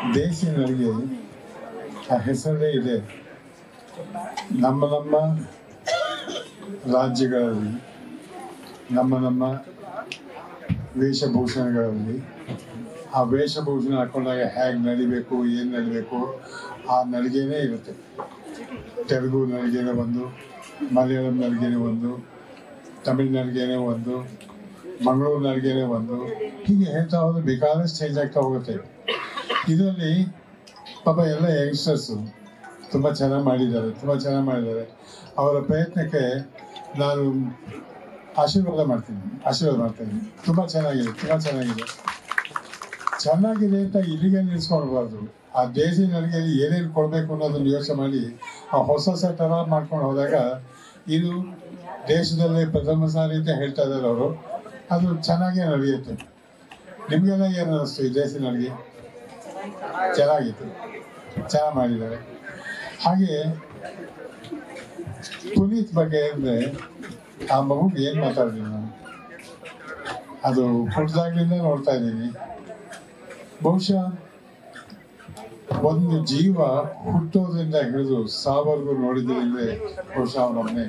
ದೇಶಿನರಿಗೆ ಆ ಹೆಸರೇ ಇದೆ ನಮ್ಮ ನಮ್ಮ ರಾಜ್ಯಗಳಲ್ಲಿ ನಮ್ಮ ನಮ್ಮ ವೇಷಭೂಷಣಗಳಲ್ಲಿ ಆ ವೇಷಭೂಷಣ ಹಾಕೊಂಡಾಗ ಹೇಗೆ ನಡಿಬೇಕು ಏನು ನಡಿಬೇಕು ಆ ನಡಿಗೆನೇ ಇರುತ್ತೆ ತೆಲುಗು ನಡಿಗೆನೇ ಒಂದು ಮಲಯಾಳಂ ನಡಿಗೆನೇ ಒಂದು ತಮಿಳ್ ನಡಿಗೆನೇ ಒಂದು ಮಂಗಳೂರು ನಡಿಗೆನೇ ಒಂದು ಹೀಗೆ ಹೇಳ್ತಾ ಹೋದ್ರೆ ಬೇಕಾದಷ್ಟು ಚೇಂಜ್ ಆಗ್ತಾ ಹೋಗುತ್ತೆ ಇದರಲ್ಲಿ ಪಾಪ ಎಲ್ಲ ಯಂಗ್ಸ್ಟರ್ಸು ತುಂಬ ಚೆನ್ನಾಗಿ ಮಾಡಿದ್ದಾರೆ ತುಂಬ ಚೆನ್ನಾಗಿ ಮಾಡಿದ್ದಾರೆ ಅವರ ಪ್ರಯತ್ನಕ್ಕೆ ನಾನು ಆಶೀರ್ವಾದ ಮಾಡ್ತೀನಿ ಆಶೀರ್ವಾದ ಮಾಡ್ತೀನಿ ತುಂಬ ಚೆನ್ನಾಗಿದೆ ತುಂಬ ಚೆನ್ನಾಗಿದೆ ಚೆನ್ನಾಗಿದೆ ಅಂತ ಇಲ್ಲಿಗೆ ನಿಲ್ಸ್ಕೊಳ್ಬಾರ್ದು ಆ ದೇಸಿ ನನಗೆ ಏನೇನು ಕೊಡಬೇಕು ಅನ್ನೋದನ್ನ ಯೋಚನೆ ಮಾಡಿ ಆ ಹೊಸ ಹೊಸ ಥರ ಮಾಡ್ಕೊಂಡು ಹೋದಾಗ ಇದು ದೇಶದಲ್ಲೇ ಪ್ರಥಮ ಸಾರಿ ಅಂತ ಹೇಳ್ತಾ ಇದ್ದಾರೆ ಅವರು ಅದು ಚೆನ್ನಾಗೇ ನಡೆಯುತ್ತೆ ನಿಮಗೆಲ್ಲ ಏನು ಅನ್ನಿಸ್ತು ಈ ದೇಸಿ ನನಗೆ ಚೆನ್ನಾಗಿತ್ತು ಚೆನ್ನಾಗಿ ಮಾಡಿದ್ದಾರೆ ಹಾಗೆ ಪುನೀತ್ ಬಗ್ಗೆ ಅಂದರೆ ಆ ಮಗುಗೆ ಏನು ಮಾತಾಡಿದ್ದೀನಿ ನಾನು ಅದು ಹುಟ್ಟಿದಾಗ್ಲಿಂದ ನೋಡ್ತಾ ಇದ್ದೀನಿ ಬಹುಶಃ ಒಂದು ಜೀವ ಹುಟ್ಟೋದ್ರಿಂದ ಹಿಡಿದು ಸಾವರೆಗೂ ನೋಡಿದ್ರೆ ಬಹುಶಃ ಅವನೊಬ್ಬನೇ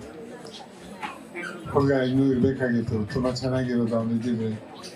ಹುಡುಗ ಇನ್ನೂ ಇರ್ಬೇಕಾಗಿತ್ತು ತುಂಬಾ ಚೆನ್ನಾಗಿರೋದು ಅವನು ಇದ್ದಿದ್ರೆ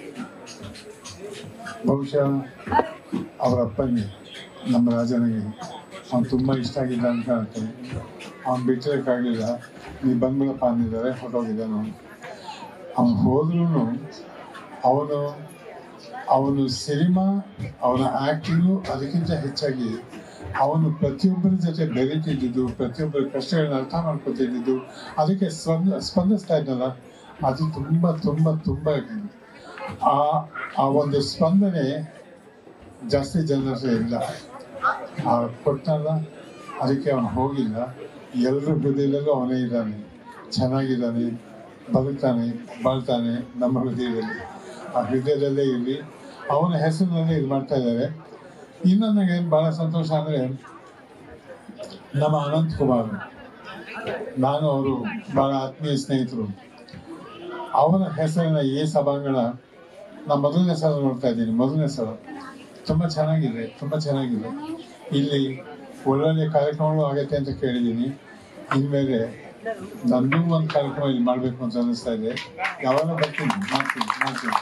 ಬಹುಶಃ ಅವರ ಅಪ್ಪನಿಗೆ ನಮ್ಮ ರಾಜನಿಗೆ ಅವ್ನು ತುಂಬಾ ಇಷ್ಟ ಆಗಿದ್ದ ಅಂತ ಕಾಣುತ್ತೆ ಅವ್ನು ಬಿಟ್ಟಿರೋಕ್ಕಾಗಲಿಲ್ಲ ನೀವು ಬಂದ್ಬಿಡಪ್ಪ ಅಂದಿದ್ದಾರೆ ಹೊರಟೋಗಿದ್ದಾನೆ ಅವನು ಅವನು ಹೋದ್ರೂ ಅವನು ಅವನು ಸಿನಿಮಾ ಅವನ ಆಕ್ಟಿಂಗು ಅದಕ್ಕಿಂತ ಹೆಚ್ಚಾಗಿ ಅವನು ಪ್ರತಿಯೊಬ್ಬರ ಜೊತೆ ಬೆರೀತಿದ್ದು ಪ್ರತಿಯೊಬ್ಬರ ಕಷ್ಟಗಳನ್ನ ಅರ್ಥ ಮಾಡ್ಕೊತಿದ್ದು ಅದಕ್ಕೆ ಸ್ಪಂದ ಸ್ಪಂದಿಸ್ತಾ ಇದ್ದಲ್ಲ ಅದು ತುಂಬ ತುಂಬ ತುಂಬ ಆ ಆ ಒಂದು ಸ್ಪಂದನೆ ಜಾಸ್ತಿ ಜನರ ಇಲ್ಲ ಆ ಕೊಟ್ಟಲ್ಲ ಅದಕ್ಕೆ ಅವನು ಹೋಗಿಲ್ಲ ಎಲ್ಲರ ಹೃದಯದಲ್ಲೂ ಅವನೇ ಇದ್ದಾನೆ ಚೆನ್ನಾಗಿದ್ದಾನೆ ಬದುಕ್ತಾನೆ ಬಾಳ್ತಾನೆ ನಮ್ಮ ಹೃದಯದಲ್ಲಿ ಆ ಹೃದಯದಲ್ಲೇ ಇರಲಿ ಅವನ ಹೆಸರಿನಲ್ಲೇ ಇದು ಮಾಡ್ತಾ ಇದ್ದಾರೆ ಇನ್ನು ನನಗೆ ಬಹಳ ಸಂತೋಷ ಅಂದರೆ ನಮ್ಮ ಅನಂತ್ ಕುಮಾರ್ ನಾನು ಅವರು ಬಹಳ ಆತ್ಮೀಯ ಸ್ನೇಹಿತರು ಅವರ ಹೆಸರಿನ ಈ ಸಭಾಂಗಣ ನಾನು ಮೊದಲನೇ ಸಲ ನೋಡ್ತಾ ಇದ್ದೀನಿ ಮೊದಲನೇ ಸಲ ತುಂಬ ಚೆನ್ನಾಗಿದೆ ತುಂಬ ಚೆನ್ನಾಗಿದೆ ಇಲ್ಲಿ ಒಳ್ಳೊಳ್ಳೆ ಕಾರ್ಯಕ್ರಮಗಳು ಆಗತ್ತೆ ಅಂತ ಕೇಳಿದ್ದೀನಿ ಇನ್ಮೇಲೆ ನಂದು ಒಂದು ಕಾರ್ಯಕ್ರಮ ಇಲ್ಲಿ ಮಾಡಬೇಕು ಅಂತ ಅನ್ನಿಸ್ತಾ ಇದೆ ಯಾವಾಗ ಬರ್ತೀನಿ ಮಾಡ್ತೀನಿ ಮಾಡ್ತೀನಿ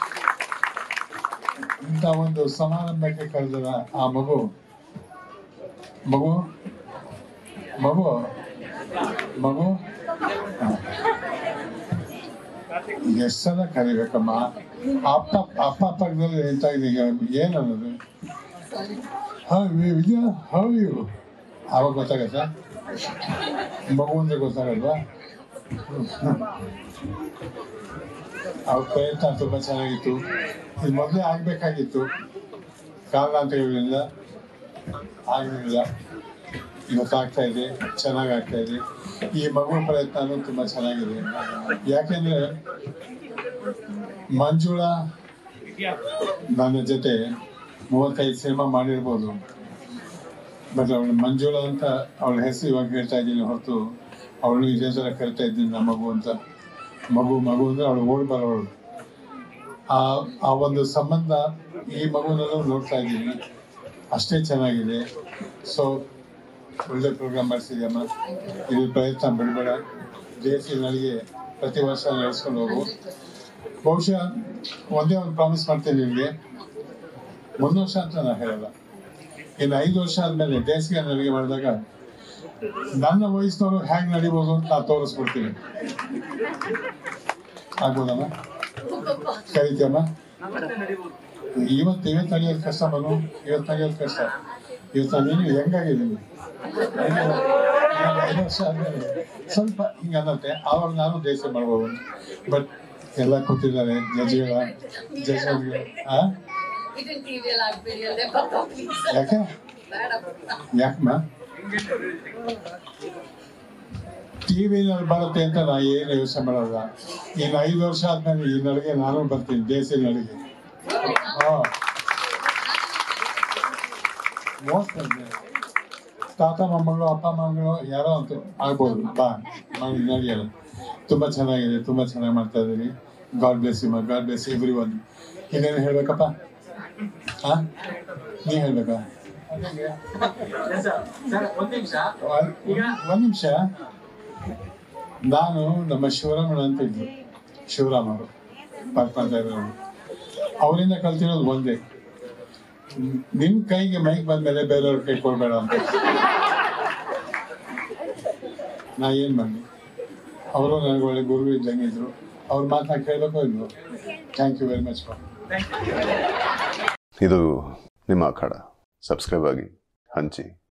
ಇಂಥ ಒಂದು ಸಮಾರಂಭಕ್ಕೆ ಕರೆದ ಆ ಮಗು ಮಗು ಮಗು ಮಗು ಎಷ್ಟು ಸಲ ಕರಿಬೇಕಮ್ಮ ಅಪ್ಪ ಅಪ್ಪ ಪಕ್ಕದಲ್ಲಿ ನಿಂತ ಈಗ ಏನನ್ನೋದು ಹಾ ವಿಜಯ ಹೌ ಯು ಆವಾಗ ಗೊತ್ತಾಗತ್ತಾ ಮಗು ಅಂದ್ರೆ ಗೊತ್ತಾಗಲ್ವಾ ಅವ್ರ ಪ್ರಯತ್ನ ತುಂಬ ಚೆನ್ನಾಗಿತ್ತು ಇದು ಮೊದಲೇ ಆಗಬೇಕಾಗಿತ್ತು ಕಾರಣಾಂತರಗಳಿಂದ ಆಗಲಿಲ್ಲ ಇವತ್ತಾಗ್ತಾ ಇದೆ ಚೆನ್ನಾಗಿ ಆಗ್ತಾ ಇದೆ ಈ ಮಗು ಪ್ರಯತ್ನನೂ ತುಂಬ ಚೆನ್ನಾಗಿದೆ ಯಾಕೆಂದ್ರೆ ಮಂಜುಳಾ ನನ್ನ ಜೊತೆ ಮೂವತ್ತೈದು ಸಿನಿಮಾ ಮಾಡಿರ್ಬೋದು ಬಟ್ ಅವಳು ಮಂಜುಳಾ ಅಂತ ಅವಳ ಹೆಸರು ಇವಾಗ ಹೇಳ್ತಾ ಇದ್ದೀನಿ ಹೊರತು ಅವಳು ಇದೇ ಥರ ಕರಿತಾ ಇದ್ದೀನಿ ನಮ್ಮ ಮಗು ಅಂತ ಮಗು ಮಗು ಅಂದ್ರೆ ಅವಳು ಓಡ್ ಬರೋಳು ಆ ಆ ಒಂದು ಸಂಬಂಧ ಈ ಮಗುನಲ್ಲೂ ನೋಡ್ತಾ ಇದ್ದೀನಿ ಅಷ್ಟೇ ಚೆನ್ನಾಗಿದೆ ಸೊ ಒಳ್ಳೆ ಪ್ರೋಗ್ರಾಮ್ ಮಾಡಿಸಿದ್ಯಮ್ಮ ಇದು ಪ್ರಯತ್ನ ಬಿಡಬೇಡ ದೇಸಿ ನನಗೆ ಪ್ರತಿ ವರ್ಷ ನಡೆಸ್ಕೊಂಡು ಹೋಗು ಬಹುಶಃ ಒಂದೇ ಒಂದು ಪ್ರಾಮಿಸ್ ಮಾಡ್ತೀನಿ ನಿಮಗೆ ಒಂದು ವರ್ಷ ಅಂತ ನಾನು ಹೇಳಲ್ಲ ಇನ್ನು ಐದು ವರ್ಷ ಆದ್ಮೇಲೆ ದೇಸಿಗೆ ನನಗೆ ಮಾಡಿದಾಗ ನನ್ನ ವಯಸ್ಸಿನವರು ಹೇಗೆ ನಡಿಬೋದು ಅಂತ ನಾನು ತೋರಿಸ್ಬಿಡ್ತೀನಿ ಆಗ್ಬೋದಮ್ಮ ಕರಿತೀಯಮ್ಮ ಇವತ್ತು ಇವತ್ತು ನಡೆಯೋದು ಕಷ್ಟ ಮನು ಇವತ್ತು ನಡೆಯೋದು ಕಷ್ಟ ಇವತ್ತು ನೀನು ಹೆಂಗಾಗಿದ್ದೀನಿ ಐದು ವರ್ಷ ಆದ್ಮೇಲೆ ಸ್ವಲ್ಪ ಹಿಂಗೆ ಅನ್ನತ್ತೆ ಆವಾಗ ನಾನು ದೇಶ ಮಾಡ್ಬೋದು ಬಟ್ ಎಲ್ಲ ಕೂತಿದ್ದಾರೆ ಜಜ್ಗಳ ಜಜ್ಗಳ ಆ ಇದನ್ ಟಿವಿಯಲ್ಲಿ ಆಗ್ಬೇಡಿ ಅಲ್ಲೇ ಪಾಪ ಪ್ಲೀಸ್ ಯಾಕೆ ಬೇಡ ಯಾಕಮ್ಮ ಟಿವಿನಲ್ಲಿ ಬರುತ್ತೆ ಅಂತ ನಾ ಏನು ಯೋಚನೆ ಮಾಡಲ್ಲ ಇನ್ನು ಐದು ವರ್ಷ ಆದ್ಮೇಲೆ ಈ ನಡಿಗೆ ನಾನು ಬರ್ತೀನಿ ದೇಸಿ ನಡಿಗೆ ಹಾ ಮೋಸ್ಟ್ ತಾತ ಮೊಮ್ಮಗಳು ಅಪ್ಪ ಮಗಳು ಯಾರೋ ಅಂತ ಆಗ್ಬೋದು ಬಾ ಮಾಡಿ ನಡೆಯಲ್ಲ ತುಂಬ ಚೆನ್ನಾಗಿದೆ ತುಂಬ ಚೆನ್ನಾಗಿ ಮಾಡ್ತಾ ಇದ್ದೀರಿ God bless you God bless everyone ಇನ್ನೇನು ಹೇಳ್ಬೇಕಪ್ಪ ಹಾ ನೀ ಹೇಳ್ಬೇಕಾ ಸರ್ ಒಂದ್ ನಿಮಿಷ ಈಗ ಒಂದ್ ನಿಮಿಷ ನಾನು ನಮ್ಮ ಶಿವರಾಮಣ್ಣ ಅಂತ ಇದ್ರು ಶಿವರಾಮ್ ಅವರು ಪಾರ್ಕ್ ಅವರಿಂದ ಕಲ್ತಿರೋದು ಒಂದೇ ಹ್ಮ್, ನಿಮ್ ಕೈಗೆ ಮೈಕ್ ಬಂದ್ಮೇಲೆ ಬೇರೆಯವ್ರ ಕೈ ಕೊಡ್ಬೇಡ ಅಂತ ನಾ ಏನ್ ಮಾಡಿ ಅವರು ನನಗೆ ಒಳ್ಳೆ ಗುರು ಇದ್ದಂಗಿದ್ರು ಅವ್ರ ಮಾತನ್ನ ಕೇಳಬೇಕೋ ಇಲ್ವೋ thank you very much for ಇದು ನಿಮ್ಮ ಅಖಾಡ ಸಬ್ಸ್ಕ್ರೈಬ್ ಆಗಿ ಹಂಚಿ